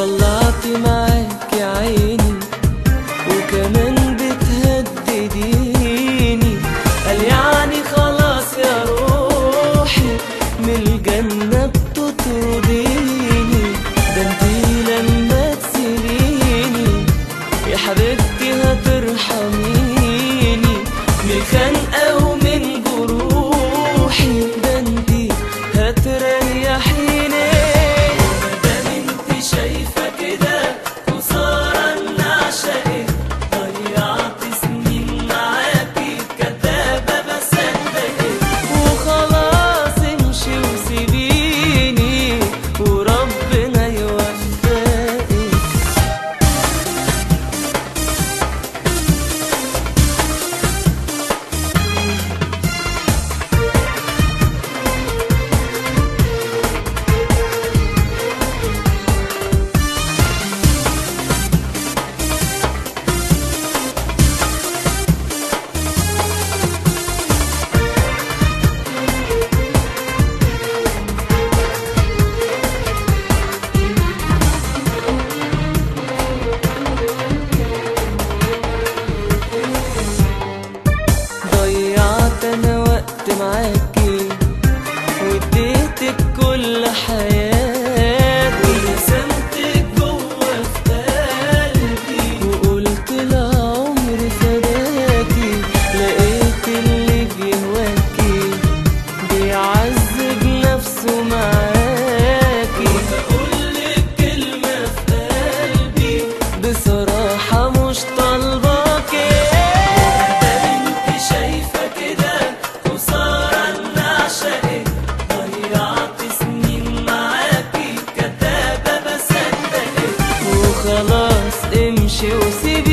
طلعت معاك يا عيني وكمان بتهدديني قال يعني خلاص يا روحي من الجنة بتطرديني ده انتي لما تسيبيني يا حبيبتي هترحميني من الخنقة ومن جروحي ده انتي هتريحيني مادام انتي شايفة كده خسارة ان اعشقك ضيعت سنين معاكي كدابة بصدقك وخلاص امشي وسيبيني وربنا يوفقك ضيعت انا وقت معاكي واديتك كل حياتي رسمتك جوه في قلبي وقلت لعمري فداكي لقيت اللي بيهواكي بيعذب نفسه معاكي وبقولك كلمة في قلبي بصراحة مش طالباكي انت شايفة كده خسارة ان اعشقك ضيعت سنين معاكي كدابة بصدقك وخلاص امشي وسيبي